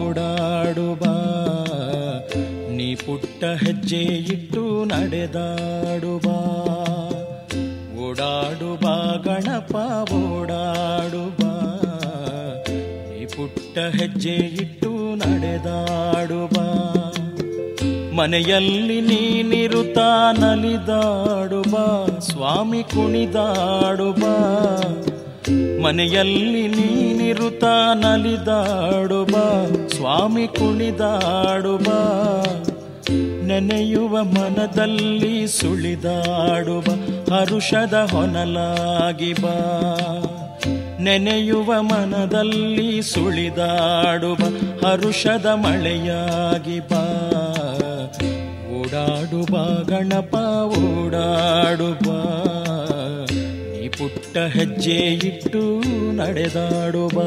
ಓಡಾಡು ಬಾ ನೀ ಪುಟ್ಟ ಹೆಜ್ಜೆ ಇಟ್ಟು ನಡೆದಾಡು ಬಾ ಓಡಾಡು ಬಾ ಗಣಪ ಓಡಾಡು ಬಾ ನೀ ಪುಟ್ಟ ಹೆಜ್ಜೆ ಇಟ್ಟು ನಡೆದಾಡು ಬಾ ಮನೆಯಲ್ಲಿ ನೀನಿರುತ್ತಾ ನಲಿದಾಡು ಬಾ ಸ್ವಾಮಿ ಕುಣಿದಾಡು ಬಾ ಮನೆಯಲ್ಲಿ ನೀನಿರುತ್ತಾ ನಲಿದಾಡು ಬಾ ಸ್ವಾಮಿ ಕುಣಿದಾಡು ಬಾ ನೆನೆಯುವ ಮನದಲ್ಲಿ ಸುಳಿದಾಡುವ ಹರುಷದ ಹೊನಲಾಗಿ ಬಾ ನೆನೆಯುವ ಮನದಲ್ಲಿ ಸುಳಿದಾಡುವ ಹರುಷದ ಮಳೆಯಾಗಿ ಬಾ ಓಡಾಡು ಬಾ ಗಣಪ ಓಡಾಡು ಬಾ ನೀ ಪುಟ್ಟ ಹೆಜ್ಜೆ ಇಟ್ಟು ನಡೆದಾಡು ಬಾ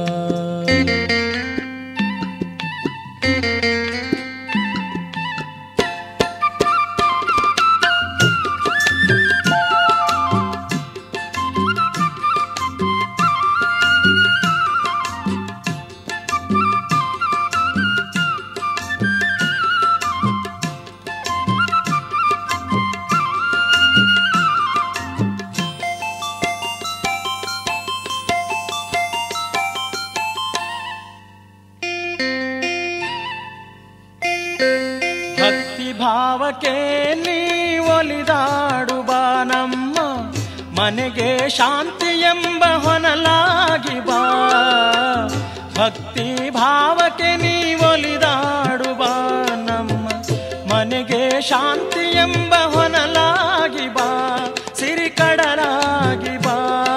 ಭಕ್ತಿ ಭಾವಕ್ಕೆ ನೀ ಒಲಿದಾಡುವ ನಮ್ಮ ಮನೆಗೆ ಶಾಂತಿ ಎಂಬ ಹೊನಲಾಗಿ ಬಾ ಭಕ್ತಿ ಭಾವಕ್ಕೆ ನೀ ಒಲಿದಾಡುವ ನಮ್ಮ ಮನೆಗೆ ಶಾಂತಿ ಎಂಬ ಹೊನಲಾಗಿ ಬಾ ಸಿರಿ ಕಡಲಾಗಿ ಬಾ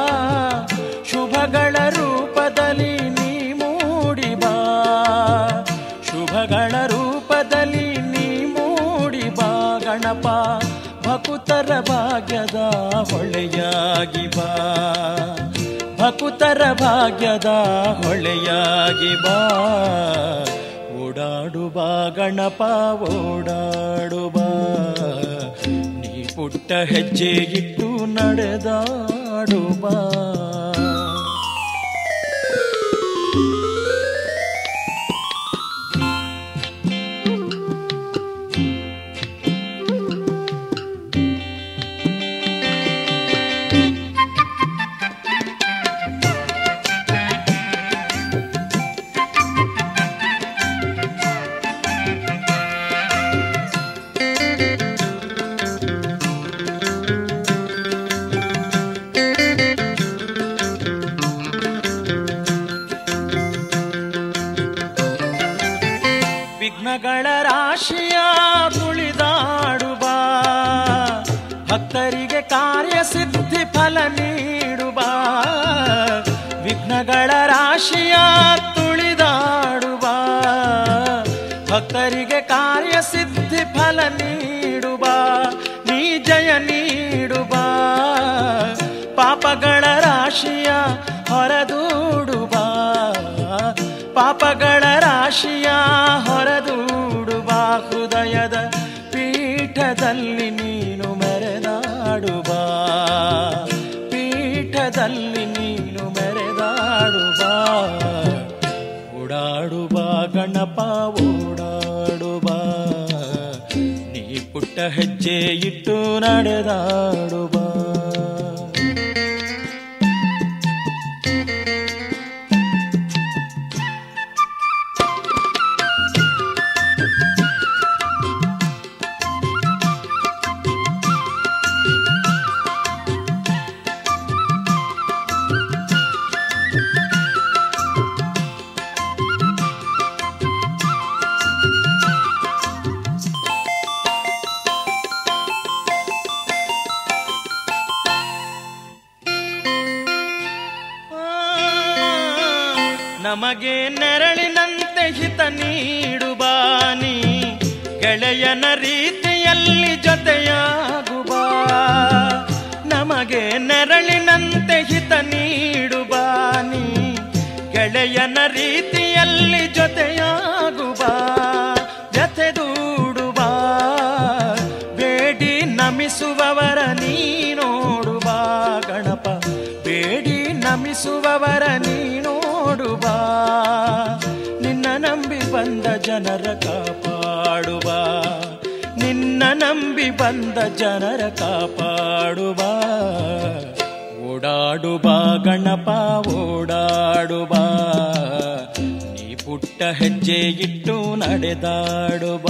ಶುಭಗಳ ರೂಪದಲ್ಲಿ ನೀ ಮೂಡಿ ಬಾ ಶುಭಗಳ ರೂಪದಲ್ಲಿ ನೀ ಮೂಡಿ ಬಾ ಗಣಪ ಭಕುತರ ಭಾಗ್ಯದ ಹೊಳೆಯಾಗಿ ಬಾ ಭಕುತರ ಭಾಗ್ಯದ ಹೊಳೆಯಾಗಿ ಬಾ ಓಡಾಡು ಬಾ ಗಣಪ ಓಡಾಡು ಬಾ ನೀ ಪುಟ್ಟ ಹೆಜ್ಜೆ ಇಟ್ಟು ನಡೆದಾಡು ಬಾ ವಿಘ್ನಗಳ ರಾಶಿಯ ತುಳಿದಾಡುವ ಭಕ್ತರಿಗೆ ಕಾರ್ಯ ಸಿದ್ಧಿ ಫಲ ನೀಡುವ ವಿಘ್ನಗಳ ರಾಶಿಯ ತುಳಿದಾಡುವ ಭಕ್ತರಿಗೆ ಕಾರ್ಯ ಸಿದ್ಧಿ ಫಲ ನೀಡುವ ನೀ ಜಯ ನೀಡುವ ಪಾಪಗಳ ರಾಶಿಯ ಹೊರದೂಡುವ ಪಾಪಗಳ ರಾಶಿಯ ಹೊರದೂಡುವ ಹೃದಯದ ಪೀಠದಲ್ಲಿ ನೀನು ಮೆರೆದಾಡುವ ಪೀಠದಲ್ಲಿ ನೀನು ಮೆರೆದಾಡುವ ಓಡಾಡುವ ಗಣಪ ಓಡಾಡುವ ನೀ ಪುಟ್ಟ ಹೆಜ್ಜೆ ಇಟ್ಟು ನಡೆದಾಡುವ ನಮಗೆ ನೆರಳಿನಂತೆ ಹಿತ ನೀಡುವ ನೀ ಗೆಳೆಯನ ರೀತಿಯಲ್ಲಿ ಜೊತೆಯಾಗುವ ನಮಗೆ ನೆರಳಿನಂತೆ ಹಿತ ನೀಡುವ ನೀ ಗೆಳೆಯನ ರೀತಿಯಲ್ಲಿ ಜೊತೆಯಾಗುವ ಜತೆ ದೂಡುವ ಬೇಡಿ ನಮಿಸುವವರ ನೀ ನೋಡುವ ಗಣಪ ಬೇಡಿ ನಮಿಸುವವರ ನೀ ನೋಡುವ ನಿನ್ನ ನಂಬಿ ಜನರ ಕಾಪಾಡುವ ನಿನ್ನ ನಂಬಿ ಬಂದ ಜನರ ಕಾಪಾಡುವ ಓಡಾಡುವ ಗಣಪ ಓಡಾಡುವ ನೀ ಪುಟ್ಟ ಹೆಜ್ಜೆ ಇಟ್ಟು ನಡೆದಾಡುವ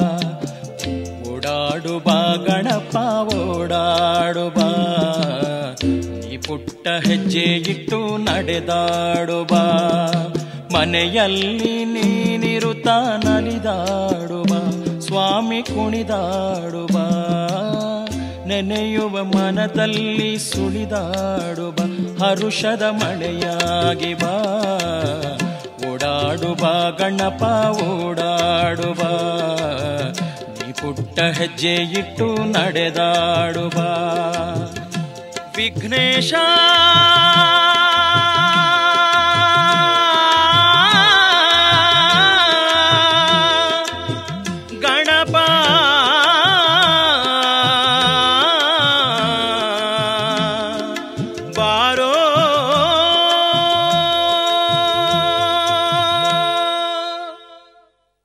ಓಡಾಡುವ ಗಣಪ ಓಡಾಡುವ ನೀ ಪುಟ್ಟ ಹೆಜ್ಜೆ ಇಟ್ಟು ನಡೆದಾಡುವ ಮನೆಯಲ್ಲಿ ನೀನಿರುತ್ತ ನಲಿದಾಡುವ ಸ್ವಾಮಿ ಕುಣಿದಾಡುವ ನೆನೆಯುವ ಮನದಲ್ಲಿ ಸುಳಿದಾಡುವ ಹರುಷದ ಮಳೆಯಾಗಿ ಬಾ ಓಡಾಡುವ ಗಣಪ ಓಡಾಡುವ ನೀ ಪುಟ್ಟ ಹೆಜ್ಜೆ ಇಟ್ಟು ನಡೆದಾಡುವ ವಿಘ್ನೇಶ